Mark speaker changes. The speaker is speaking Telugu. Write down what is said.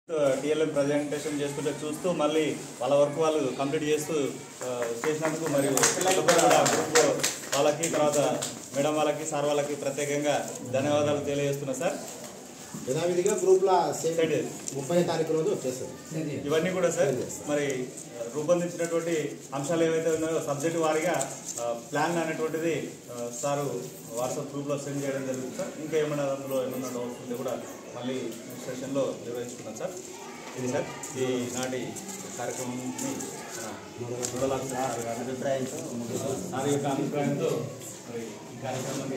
Speaker 1: టీఎల్ఎం ప్రజెంటేషన్ చేస్తుంటే చూస్తూ మళ్ళీ వాళ్ళ వర్క్ వాళ్ళు కంప్లీట్ చేస్తూ ఆ, చేసినందుకు మరియు పిల్లలు కూడా గ్రూప్లో వాళ్ళకి తర్వాత మేడం వాళ్ళకి సార్ వాళ్ళకి ప్రత్యేకంగా ధన్యవాదాలు తెలియజేస్తున్నా సార్
Speaker 2: యథావిధిగా గ్రూప్లో సేమ్
Speaker 1: సైడ్
Speaker 2: ముప్పై తారీఖు రోజు వచ్చేస్తుంది
Speaker 1: ఇవన్నీ కూడా సార్ మరి రూపొందించినటువంటి అంశాలు ఏవైతే ఉన్నాయో సబ్జెక్ట్ వారీగా ఆ, ప్లాన్ అనేటువంటిది ఆ, సారు వాట్సాప్ గ్రూప్లో సెండ్ చేయడం జరుగుతుంది సార్ ఇంకా ఏమైనా అందులో ఏమైనా డౌట్స్ ఉంటే కూడా మళ్ళీ నెక్స్ట్ సెషన్లో నిర్వహించుకుందాం సార్ ఇది సార్ ఈ నాటి కార్యక్రమాన్ని మన నోడల్ ఆఫీసర్ సార్ గారి అభిప్రాయంతో సార్ యొక్క అభిప్రాయంతో మరి ఈ కార్యక్రమాన్ని